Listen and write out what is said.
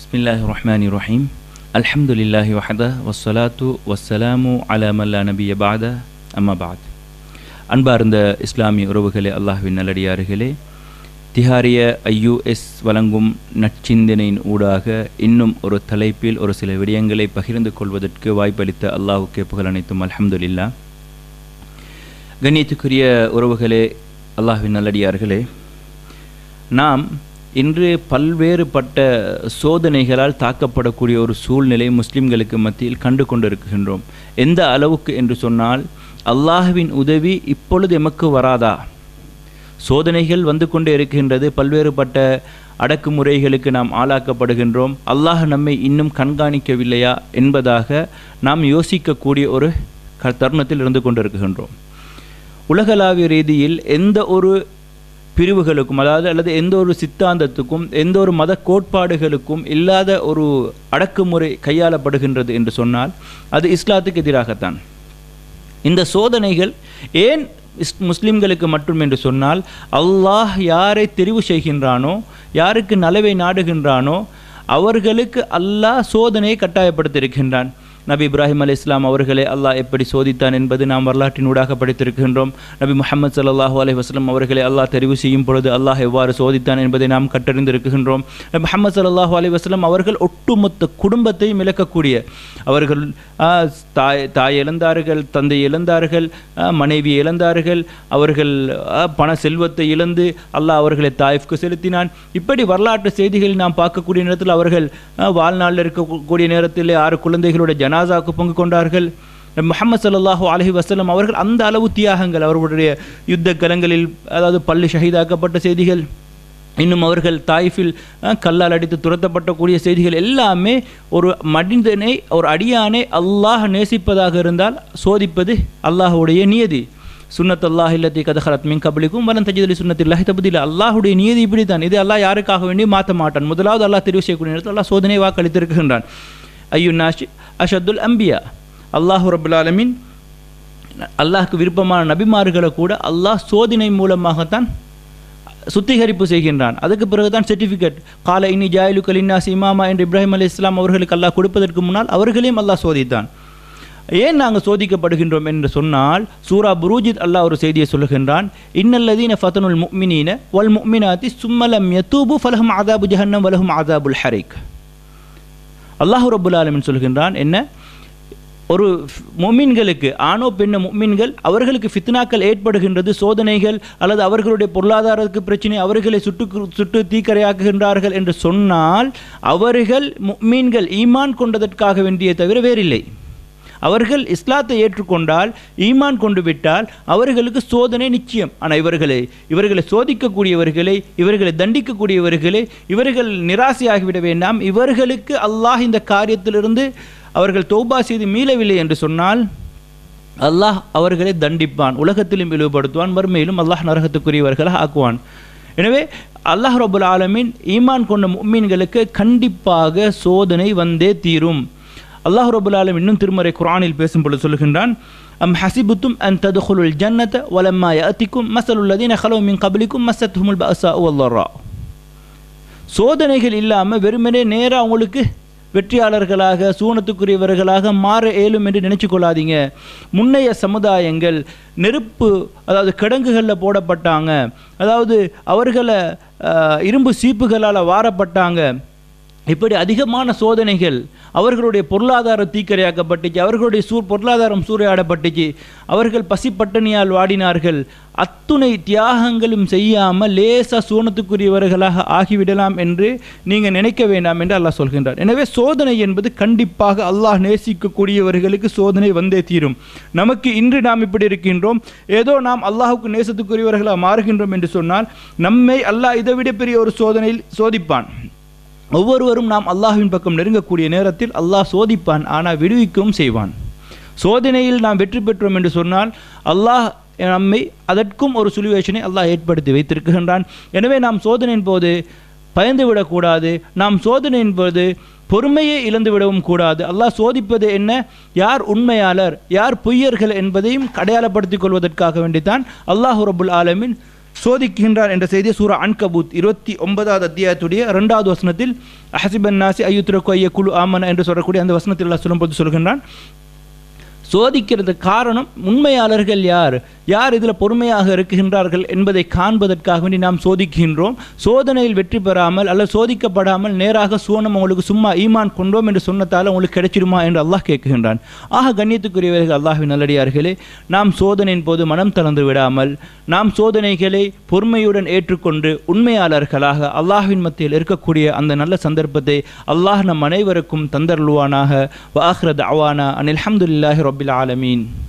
بسم الله الرحمن الرحيم الحمد لله وحده والصلاة والسلام على من لا نبي بعده أما بعد அன்பார்ந்த இஸ்லாமிய உறவுகளே அல்லாஹ்வின் நல்லடியார்களே திஹாரிய ஐயுஎஸ் வழங்கும் நற்சிந்தனையின் ஊடாக இன்னும் ஒரு தலைப்பில் ஒரு சில விடயங்களை பகிர்ந்து கொள்வதற்கு வாய்ப்பளித்த அல்லாஹுக்கே புகழ் அனைத்தும் அல்ஹம்துலில்லா கண்ணியத்துக்குரிய உறவுகளே அல்லாஹ்வின் நல்லடியார்களே நாம் இன்று பல்வேறுபட்ட சோதனைகளால் தாக்கப்படக்கூடிய ஒரு சூழ்நிலை முஸ்லிம்களுக்கு மத்தியில் கண்டு கொண்டிருக்கின்றோம் எந்த அளவுக்கு என்று சொன்னால் அல்லாஹுவின் உதவி இப்பொழுது எமக்கு வராதா சோதனைகள் வந்து கொண்டே இருக்கின்றது பல்வேறுபட்ட அடக்குமுறைகளுக்கு நாம் ஆளாக்கப்படுகின்றோம் அல்லாஹ் நம்மை இன்னும் கண்காணிக்கவில்லையா என்பதாக நாம் யோசிக்கக்கூடிய ஒரு க தருணத்தில் இருந்து கொண்டிருக்கின்றோம் உலகளாவிய ரீதியில் எந்த ஒரு பிரிவுகளுக்கும் அதாவது அல்லது எந்த ஒரு சித்தாந்தத்துக்கும் எந்த ஒரு மத கோட்பாடுகளுக்கும் இல்லாத ஒரு அடக்குமுறை கையாளப்படுகின்றது என்று சொன்னால் அது இஸ்லாத்துக்கு எதிராகத்தான் இந்த சோதனைகள் ஏன் இஸ் முஸ்லிம்களுக்கு மட்டும் என்று சொன்னால் அல்லாஹ் யாரை தெரிவு செய்கின்றானோ யாருக்கு நலவை நாடுகின்றானோ அவர்களுக்கு அல்லாஹ் சோதனையை கட்டாயப்படுத்தியிருக்கின்றான் நபி இப்ராஹிம் அலி இஸ்லாம் அவர்களை அல்லாஹ் எப்படி சோதித்தான் என்பது நாம் வரலாற்றினூடாக படித்திருக்கின்றோம் நபி முகமது சல்லாஹூ அலி வஸ்லம் அவர்களை அல்லாஹ் தெரிவு செய்யும் பொழுது அல்லாஹ் எவ்வாறு சோதித்தான் என்பதை நாம் கற்றறிந்திருக்கின்றோம் நபி முகமது சல்லாஹூ அலி வஸ்லம் அவர்கள் ஒட்டுமொத்த குடும்பத்தையும் இழக்கக்கூடிய அவர்கள் தாய் தாய் இழந்தார்கள் தந்தை இழந்தார்கள் மனைவி இழந்தார்கள் அவர்கள் பண செல்வத்தை இழந்து அல்லாஹ் அவர்களை தாய்ஃப்க்கு செலுத்தினான் இப்படி வரலாற்று செய்திகளில் நாம் பார்க்கக்கூடிய நேரத்தில் அவர்கள் வாழ்நாளில் இருக்கக்கூடிய நேரத்தில் ஆறு குழந்தைகளுடைய ஜனாசாவுக்கு பங்கு கொண்டார்கள் முகமது சல்லாஹூ அலஹி வசலம் அவர்கள் அந்த அளவு தியாகங்கள் அவர்களுடைய யுத்த கலங்களில் அதாவது பள்ளி ஷஹீதாக்கப்பட்ட செய்திகள் இன்னும் அவர்கள் தாய்ஃபில் கல்லால் அடித்து துரத்தப்பட்டக்கூடிய செய்திகள் எல்லாமே ஒரு மனிதனை ஒரு அடியானை அல்லாஹ் நேசிப்பதாக இருந்தால் சோதிப்பது அல்லாஹுடைய நியதி சுன்னத் அல்லாஹ் இல்லத்தி கதஹரத் மின் கபலிக்கும் வலன் தஜிதலி சுன்னத் இல்லாஹி தபதியில் அல்லாஹுடைய நியதி இப்படி தான் இது அல்லாஹ் யாருக்காக வேண்டி மாற்ற மாட்டான் முதலாவது அல்லாஹ் தெரிவு செய்யக்கூடிய நேரத்தில் அல்லாஹ் சோதனை வாக்களித்திருக்கின்றான் ஐயு நாஷி அஷத்துல் அம்பியா அல்லாஹு ரபுல் ஆலமின் அல்லாஹ்க்கு விருப்பமான நபிமார்களை கூட அல்லாஹ் சோதனை மூலமாகத்தான் சுத்திகரிப்பு செய்கின்றான் அதுக்கு பிறகுதான் சர்டிஃபிகேட் கால இனி ஜாயிலு கலின்னாஸ் இமாமா என்று இப்ராஹிம் அலி இஸ்லாம் அவர்களுக்கு அல்லாஹ் கொடுப்பதற்கு முன்னால் அவர்களையும் அல்லாஹ் சோதித்தான் ஏன் நாங்கள் சோதிக்கப்படுகின்றோம் என்று சொன்னால் சூரா புரூஜித் அல்லாஹ் ஒரு செய்தியை சொல்லுகின்றான் இன்னல்லதீன ஃபதனுல் முக்மினீன வல் முக்மினாத்தி சும்மலம் யத்தூபு ஃபலஹும் ஆதாபு ஜஹன்னம் வலஹும் ஆதாபுல் ஹரிக் அல்லாஹு ரபுல் ஆலமின் சொல்கின்றான் என்ன ஒரு மொமீன்களுக்கு ஆணோ பெண்ண மொமீன்கள் அவர்களுக்கு ஃபித்னாக்கள் ஏற்படுகின்றது சோதனைகள் அல்லது அவர்களுடைய பொருளாதாரத்துக்கு பிரச்சனை அவர்களை சுட்டு சுட்டு தீக்கரையாக்குகின்றார்கள் என்று சொன்னால் அவர்கள் மொமீன்கள் ஈமான் கொண்டதற்காக வேண்டிய தவிர வேறில்லை அவர்கள் இஸ்லாத்தை ஏற்றுக்கொண்டால் ஈமான் கொண்டு விட்டால் அவர்களுக்கு சோதனை நிச்சயம் ஆனால் இவர்களை இவர்களை சோதிக்கக்கூடியவர்களை இவர்களை தண்டிக்கக்கூடியவர்களை இவர்கள் நிராசையாகிவிட வேண்டாம் இவர்களுக்கு அல்லாஹ் இந்த காரியத்திலிருந்து அவர்கள் தௌபா செய்து மீளவில்லை என்று சொன்னால் அல்லாஹ் அவர்களை தண்டிப்பான் உலகத்திலும் இழிவுபடுத்துவான் மறுமையிலும் அல்லாஹ் நரகத்துக்குரியவர்களாக ஆக்குவான் எனவே அல்லாஹ் ரபுல் ஆலமின் ஈமான் கொண்ட மீன்களுக்கு கண்டிப்பாக சோதனை வந்தே தீரும் அல்லாஹ் ரபுல் ஆலம் இன்னும் திருமறை குரானில் பேசும் பொழுது சொல்கின்றான் அம் ஹசிபுத்தும் அன் ததுகுலுல் ஜன்னத வலம்மா யஅத்திக்கும் மசலுல்லதீன ஹலோ மின் கபலிக்கும் மசத்துஹுமுல் பஅசா வல்லரா சோதனைகள் இல்லாமல் வெறுமனே நேராக உங்களுக்கு வெற்றியாளர்களாக சூனத்துக்குரியவர்களாக மாற இயலும் என்று நினைச்சு கொள்ளாதீங்க முன்னைய சமுதாயங்கள் நெருப்பு அதாவது கிடங்குகளில் போடப்பட்டாங்க அதாவது அவர்களை இரும்பு சீப்புகளால் வாரப்பட்டாங்க இப்படி அதிகமான சோதனைகள் அவர்களுடைய பொருளாதாரம் தீக்கரையாக்கப்பட்டுச்சு அவர்களுடைய சூ பொருளாதாரம் சூறையாடப்பட்டுச்சு அவர்கள் பசிப்பட்டணியால் வாடினார்கள் அத்துணை தியாகங்களும் செய்யாமல் லேசா சூனத்துக்குரியவர்களாக ஆகிவிடலாம் என்று நீங்கள் நினைக்க வேண்டாம் என்று அல்லாஹ் சொல்கின்றார் எனவே சோதனை என்பது கண்டிப்பாக அல்லாஹ் நேசிக்கக்கூடியவர்களுக்கு சோதனை வந்தே தீரும் நமக்கு இன்று நாம் இப்படி இருக்கின்றோம் ஏதோ நாம் அல்லாஹுக்கு நேசத்துக்குரியவர்களாக மாறுகின்றோம் என்று சொன்னால் நம்மை அல்லாஹ் இதை விட பெரிய ஒரு சோதனையில் சோதிப்பான் ஒவ்வொருவரும் நாம் அல்லாஹுவின் பக்கம் நெருங்கக்கூடிய நேரத்தில் அல்லாஹ் சோதிப்பான் ஆனால் விடுவிக்கவும் செய்வான் சோதனையில் நாம் வெற்றி பெற்றோம் என்று சொன்னால் அல்லாஹ் நம்மை அதற்கும் ஒரு சுலுவேஷனை அல்லாஹ் ஏற்படுத்தி வைத்திருக்கின்றான் எனவே நாம் சோதனையின் போது பயந்து விடக்கூடாது நாம் சோதனையின் போது பொறுமையை இழந்து விடவும் கூடாது அல்லாஹ் சோதிப்பது என்ன யார் உண்மையாளர் யார் பொய்யர்கள் என்பதையும் அடையாளப்படுத்திக் கொள்வதற்காக வேண்டித்தான் அல்லாஹு ரபுல் ஆலமின் சோதிக்கின்றார் என்ற செய்தியை சூரா அன்கபூத் இருபத்தி ஒன்பதாவது அத்தியாயத்துடைய இரண்டாவது வசனத்தில் அஹசிபன் நாசி ஐயுத்ரகு ஐய குழு ஆமன என்று சொல்லக்கூடிய அந்த வசனத்தில் அல்லாஹ் சொல்லும்போது சொல்கின்றான் சோதிக்கிறது காரணம் உண்மையாளர்கள் யார் யார் இதில் பொறுமையாக இருக்குகின்றார்கள் என்பதை காண்பதற்காக வேண்டி நாம் சோதிக்கின்றோம் சோதனையில் வெற்றி பெறாமல் அல்லது சோதிக்கப்படாமல் நேராக சோனம் உங்களுக்கு சும்மா ஈமான் கொண்டோம் என்று சொன்னதால் உங்களுக்கு கிடைச்சிடுமா என்று அல்லாஹ் கேட்குகின்றான் ஆக கண்ணியத்துக்குரியவர்கள் அல்லாஹின் நல்லடியார்களே நாம் சோதனையின் போது மனம் தளர்ந்து விடாமல் நாம் சோதனைகளை பொறுமையுடன் ஏற்றுக்கொண்டு உண்மையாளர்களாக அல்லாஹ்வின் மத்தியில் இருக்கக்கூடிய அந்த நல்ல சந்தர்ப்பத்தை அல்லாஹ் நம் அனைவருக்கும் தந்தருள்வானாக வாஹ்ரத் அவானா அனில் அஹமதுல்லாஹி ரபில் ஆலமீன்